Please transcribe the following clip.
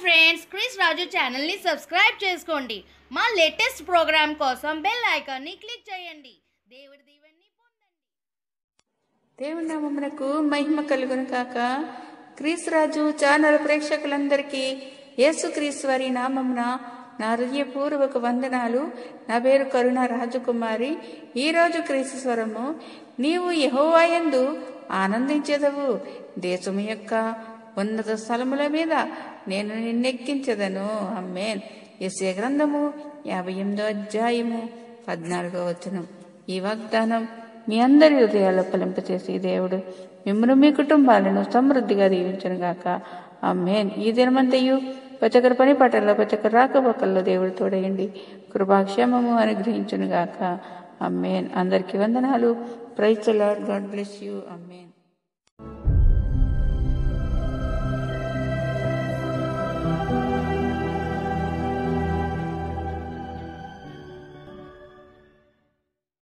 friends Chris రాజు ఛానల్ని subscribe చేసుకోండి మా లేటెస్ట్ ప్రోగ్రామ్ కోసం బెల్ ఐకాన్ని క్లిక్ చేయండి దేవుడి దీవెన్ని పొందండి దేవుని నామమునకు మహిమ కలుగును కాక క్రీస్తురాజు ఛానల్ ప్రేక్షకులందరికీ యేసుక్రీస్తు వారి నామమున నా హృదయపూర్వక వందనాలు నా పేరు కరుణ రాజకుమారి ఈరోజు క్రీస్తు స్వరము నీవు యహోవాయందు ఆనందించెదవు దేశము యొక్క ఉన్నత స్థలముల మీద నేను నిన్నెక్కించదను అమ్మేన్ ఎస్ఏ గ్రంథము యాభై ఎనిమిదో అధ్యాయము పద్నాలుగో వచనం ఈ వాగ్దానం మీ అందరి హృదయాల్లో ఫలింపచేసి దేవుడు మిమ్మల్ని మీ కుటుంబాలను సమృద్ధిగా దీవించను గాక అమ్మేన్ ఈ దినమంతయు పచ్చకర పని పట్టల్లో పచ్చకర రాకపోకల్లో దేవుడు తోడయండి కృపాక్షేమము అనుగ్రహించును గాక అమ్మేన్ అందరికీ వందనాలు praise lord god bless you అమ్మేన్